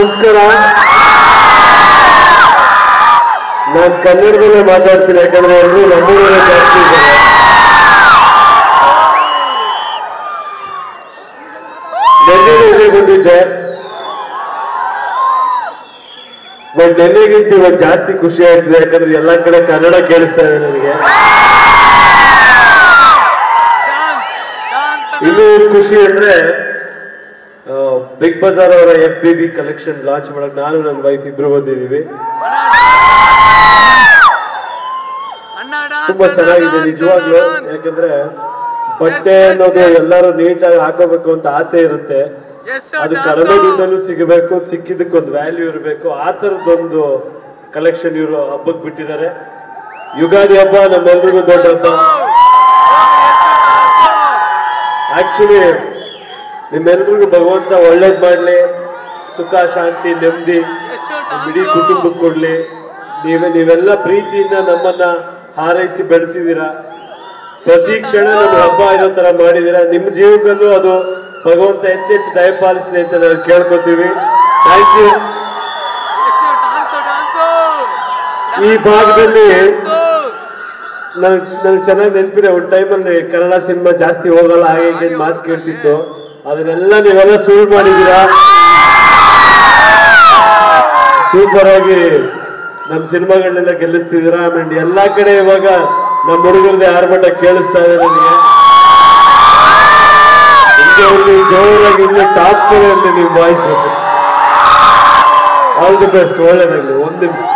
ನಮಸ್ಕಾರ ನಾನು ಕನ್ನಡದಲ್ಲೇ ಮಾತಾಡ್ತೀನಿ ಯಾಕಂದ್ರೆ ಎಲ್ಲರೂ ನಮ್ಮೂರಲ್ಲೇ ಜಾಸ್ತಿ ಇದ್ದಾರೆ ನೆನ್ನೆ ಇಲ್ಲಿ ಬಂದಿದ್ದೆ ಬಟ್ ನೆನ್ನೆಗಿಂತ ಇವತ್ತು ಜಾಸ್ತಿ ಖುಷಿ ಆಯ್ತದೆ ಯಾಕಂದ್ರೆ ಎಲ್ಲಾ ಕಡೆ ಕನ್ನಡ ಕೇಳಿಸ್ತಾ ಇದೆ ನನಗೆ ಇನ್ನೂ ಒಂದು ಖುಷಿ ಅಂದ್ರೆ ಬಿಗ್ ಬಜಾರ್ ಅವರ F B B collection launch ಮಾಡಕ್ ನಾನು ನನ್ನ ವೈಫ್ ಇಬ್ರು ಬಂದಿದೀವಿ ತುಂಬಾ ಚೆನ್ನಾಗಿದೆ ನಿಜವಾಗ್ಲು ಯಾಕಂದ್ರೆ ಬಟ್ಟೆ ಅನ್ನೋದು ಎಲ್ಲರೂ ನೀಟಾಗಿ ಹಾಕೋಬೇಕು ಅಂತ ಆಸೆ ಇರುತ್ತೆ ಅದು ಕಡಿಮೆ ದುಡ್ಡಲ್ಲೂ ಸಿಗಬೇಕು ಸಿಕ್ಕಿದ್ದಕ್ಕೊಂದು ವ್ಯಾಲ್ಯೂ ಇರಬೇಕು ಆ ಥರದ್ದೊಂದು ಕಲೆಕ್ಷನ್ ಇವರು ಹಬ್ಬಕ್ಕೆ ಬಿಟ್ಟಿದ್ದಾರೆ ಯುಗಾದಿ ಹಬ್ಬ ನಮ್ಮೆಲ್ರಿಗೂ ದೊಡ್ಡ ಹಬ್ಬ ಆಕ್ಚುಲಿ ನಿಮ್ಮೆಲ್ರಿಗೂ ಭಗವಂತ ಒಳ್ಳೇದ್ ಮಾಡ್ಲಿ ಸುಖ ಶಾಂತಿ ನೆಮ್ಮದಿ ಇಡೀ ಕುಟುಂಬಕ್ಕೆ ಕೊಡ್ಲಿ ನೀವೇ ನೀವೆಲ್ಲ ಪ್ರೀತಿಯಿಂದ ನಮ್ಮನ್ನ ಹಾರೈಸಿ ಬೆಳೆಸಿದೀರಾ ಪ್ರತಿ ಕ್ಷಣ ನಮ್ಮ ಹಬ್ಬ ಇರೋ ತರ ಮಾಡಿದೀರಾ ನಿಮ್ಮ ಜೀವನದಲ್ಲೂ ಅದು ಭಗವಂತ ಹೆಚ್ಚೆಚ್ಚು ದಯಪಾಲಿಸ್ಲಿ ಅಂತ ನಾವು ಕೇಳ್ಕೊತೀವಿ ಥ್ಯಾಂಕ್ ಯು ಈ ಭಾಗದಲ್ಲಿ ನನಗೆ ನನಗೆ ಚೆನ್ನಾಗಿ ನೆನಪಿದೆ ಒಂದು ಟೈಮಲ್ಲಿ ಕನ್ನಡ ಸಿನಿಮಾ ಜಾಸ್ತಿ ಹೋಗಲ್ಲ ಹಾಗೆ ಹೀಗೆ ಅಂತ ಮಾತು ಕೇಳ್ತಿತ್ತು ಅದನ್ನೆಲ್ಲ ನೀವೆಲ್ಲ ಸುಳ್ಳು ಮಾಡಿದ್ದೀರಾ ಸೂಪರ್ ಆಗಿ ನಮ್ಮ ಸಿನಿಮಾಗಳನ್ನೆಲ್ಲ ಗೆಲ್ಲಿಸ್ತಿದ್ದೀರಾ ಆಮೇಲೆ ಎಲ್ಲಾ ಕಡೆ ಇವಾಗ ನಮ್ಮ ಹುಡುಗರದೇ ಆರ್ಭಟ ಕೇಳಿಸ್ತಾ ಇದೆ ನನಗೆ ಹಿಂಗೆ ಒಂದು ಜೋರಾಗಿ ಇಲ್ಲಿ ಟಾಪ್ ಇರಲಿ ನಿಮ್ಮ ವಾಯ್ಸ್ ಆಲ್ ದಿ ಬೆಸ್ಟ್ ಒಳ್ಳೇದಾಗಲಿ ಒಂದು